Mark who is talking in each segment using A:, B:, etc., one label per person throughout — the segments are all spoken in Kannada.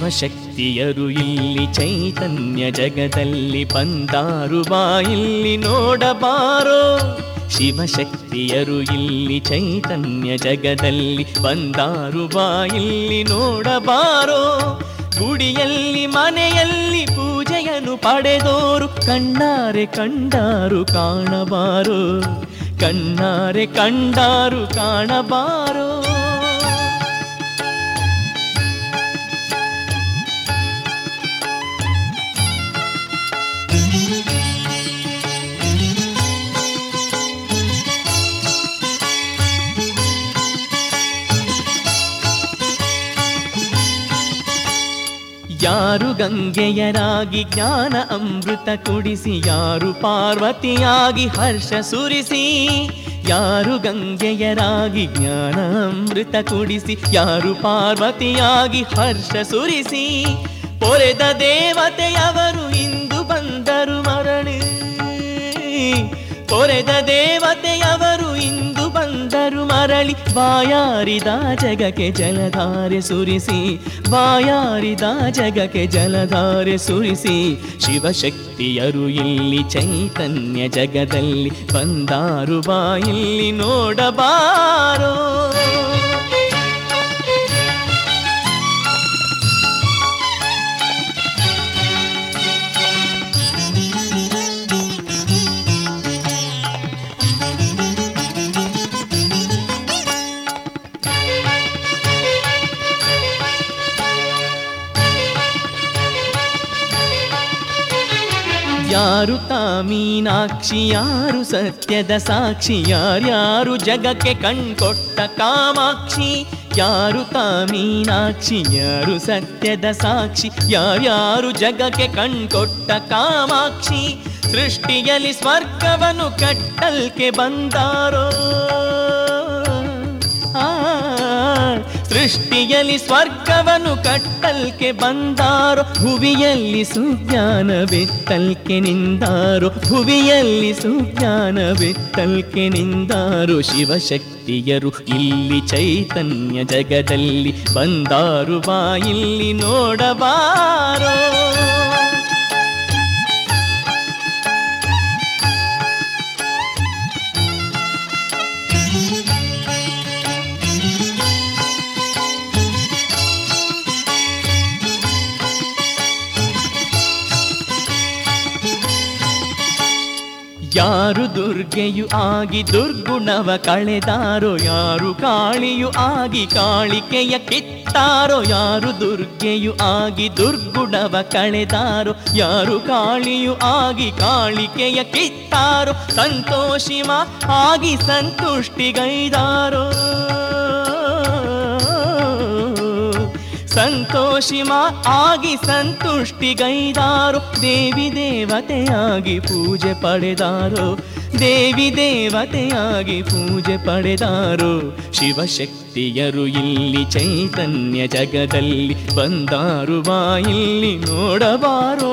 A: ಶಿವಶಕ್ತಿಯರು ಇಲ್ಲಿ ಚೈತನ್ಯ ಜಗದಲ್ಲಿ ಬಂದಾರು ಬಾ ಇಲ್ಲಿ ನೋಡಬಾರೋ ಶಿವಶಕ್ತಿಯರು ಇಲ್ಲಿ ಚೈತನ್ಯ ಜಗದಲ್ಲಿ ಬಂದಾರು ಬಾ ಇಲ್ಲಿ ನೋಡಬಾರೋ ಗುಡಿಯಲ್ಲಿ ಮನೆಯಲ್ಲಿ ಪೂಜೆಯನ್ನು ಪಡೆದೋರು ಕಣ್ಣಾರೆ ಕಂಡಾರು ಕಾಣಬಾರೋ ಕಣ್ಣಾರೆ ಕಂಡಾರು ಕಾಣಬಾರೋ ಯಾರು ಗಂಗೆಯರಾಗಿ ಜ್ಞಾನ ಅಮೃತ ಕುಡಿಸಿ ಯಾರು ಪಾರ್ವತಿಯಾಗಿ ಹರ್ಷ ಸುರಿಸಿ ಯಾರು ಗಂಗೆಯರಾಗಿ ಜ್ಞಾನ ಅಮೃತ ಕುಡಿಸಿ ಯಾರು ಪಾರ್ವತಿಯಾಗಿ ಹರ್ಷ ಸುರಿಸಿ ಪೊರೆದ ದೇವತೆಯವರು ಇಂದು ಬಂದರು ಮರಳಿ ಪೊರೆದ ದೇವತೆಯವರು ಇಂದು ಬಂದರು ಮರಳಿ ಬಾಯಾರಿದ ಜಗಕ್ಕೆ ಜಲಧಾರೆ ಸುರಿಸಿ ಬಾಯಾರಿದ ಜಗಕ್ಕೆ ಜಲಧಾರೆ ಸುರಿಸಿ ಶಿವಶಕ್ತಿಯರು ಇಲ್ಲಿ ಚೈತನ್ಯ ಜಗದಲ್ಲಿ ಬಂದಾರು ಬಾ ಇಲ್ಲಿ ನೋಡಬಾರೋ ಯಾರು ತಾಮೀನಾಕ್ಷಿ ಯಾರು ಸತ್ಯದ ಸಾಕ್ಷಿ ಯಾರ್ಯಾರು ಜಗಕ್ಕೆ ಕಣ್ಕೊಟ್ಟ ಕಾಮಾಕ್ಷಿ ಯಾರು ತಾಮೀನಾಕ್ಷಿ ಯಾರು ಸತ್ಯದ ಸಾಕ್ಷಿ ಯಾರ್ಯಾರು ಜಗಕ್ಕೆ ಕಣ್ಕೊಟ್ಟ ಕಾಮಾಕ್ಷಿ ಸೃಷ್ಟಿಯಲ್ಲಿ ಸ್ವರ್ಗವನ್ನು ಕಟ್ಟಲ್ಕೆ ಬಂದಾರೋ ಆ ಸೃಷ್ಟಿಯಲ್ಲಿ ಸ್ವರ್ಗವನ್ನು ಕಟ್ಟಲ್ಕೆ ಬಂದಾರೋ ಭುವಿಯಲ್ಲಿ ಸುಜ್ಞಾನ ಬೆತ್ತಲ್ಕೆ ನಿಂದಾರೋ ಭುವಿಯಲ್ಲಿ ಸುಜ್ಞಾನ ಬೆತ್ತಲ್ಕೆ ನಿಂದಾರೋ ಶಿವಶಕ್ತಿಯರು ಇಲ್ಲಿ ಚೈತನ್ಯ ಜಗದಲ್ಲಿ ಬಂದಾರು ಬಾ ಇಲ್ಲಿ ನೋಡಬಾರೋ ಯಾರು ದುರ್ಗೆಯು ಆಗಿ ದುರ್ಗುಣವ ಕಳೆದಾರೋ ಯಾರು ಕಾಳಿಯು ಆಗಿ ಕಾಳಿಕೆಯ ಕಿತ್ತಾರೋ ಯಾರು ದುರ್ಗೆಯು ಆಗಿ ದುರ್ಗುಣವ ಕಳೆದಾರೋ ಯಾರು ಕಾಳಿಯು ಆಗಿ ಕಾಳಿಕೆಯ ಕಿತ್ತಾರೋ ಸಂತೋಷಿಮ ಆಗಿ ಸಂತುಷ್ಟಿಗೈದಾರೋ ಸಂತೋಷಿಮ ಆಗಿ ಸಂತುಷ್ಟಿಗೈದಾರೋ ದೇವಿ ದೇವತೆಯಾಗಿ ಪೂಜೆ ಪಡೆದಾರೋ ದೇವಿ ದೇವತೆಯಾಗಿ ಪೂಜೆ ಪಡೆದಾರೋ ಶಿವಶಕ್ತಿಯರು ಇಲ್ಲಿ ಚೈತನ್ಯ ಜಗದಲ್ಲಿ ಬಂದಾರು ಬಾ ಇಲ್ಲಿ ನೋಡಬಾರೋ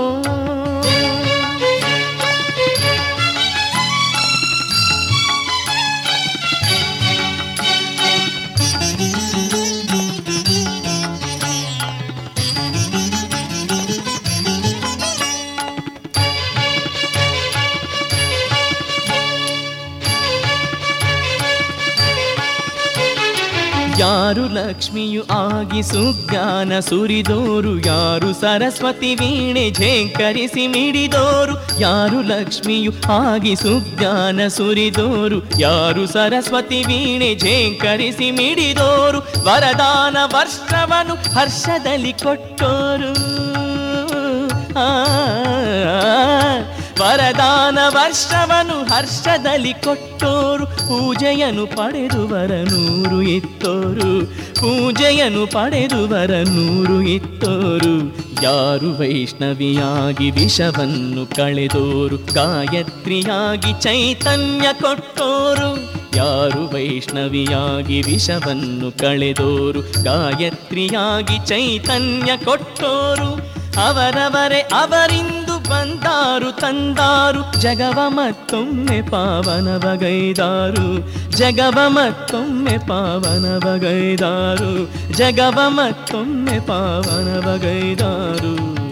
A: ಯಾರು ಲಕ್ಷ್ಮಿಯು ಆಗಿ ಸುಜ್ಞಾನ ಸುರಿದೋರು ಯಾರು ಸರಸ್ವತಿ ವೀಣೆ ಝೇಂಕರಿಸಿ ಮಿಡಿದೋರು ಯಾರು ಲಕ್ಷ್ಮಿಯು ಆಗಿ ಸುಜ್ಞಾನ ಸುರಿದೋರು ಯಾರು ಸರಸ್ವತಿ ವೀಣೆ ಝೇಂಕರಿಸಿ ಮಿಡಿದೋರು ವರದಾನ ವರ್ಷವನ್ನು ಹರ್ಷದಲ್ಲಿ ಕೊಟ್ಟೋರು ಆ ವರದಾನ ವರ್ಷವನ್ನು ಹರ್ಷದಲ್ಲಿ ಕೊಟ್ಟೋರು ಪೂಜೆಯನ್ನು ಪಡೆದುವರ ನೂರು ಇತ್ತೋರು ಪೂಜೆಯನ್ನು ಪಡೆದುವರ ನೂರು ಇತ್ತೋರು ಯಾರು ವೈಷ್ಣವಿಯಾಗಿ ವಿಷವನ್ನು ಕಳೆದೋರು ಗಾಯತ್ರಿಯಾಗಿ ಚೈತನ್ಯ ಕೊಟ್ಟೋರು ಯಾರು ವೈಷ್ಣವಿಯಾಗಿ ವಿಷವನ್ನು ಕಳೆದೋರು ಗಾಯತ್ರಿಯಾಗಿ ಚೈತನ್ಯ ಕೊಟ್ಟೋರು ಅವರವರೇ ಅವರಿಂದು ಬಂದಾರು ತಂದಾರು ಜಗವ ಮತ್ತೊಮ್ಮೆ ಪಾವನವಗೈದಾರು ಜಗವ ಮತ್ತೊಮ್ಮೆ ಪಾವನವಗೈದಾರು ಜಗವ ಮತ್ತೊಮ್ಮೆ ಪಾವನವಗೈದಾರು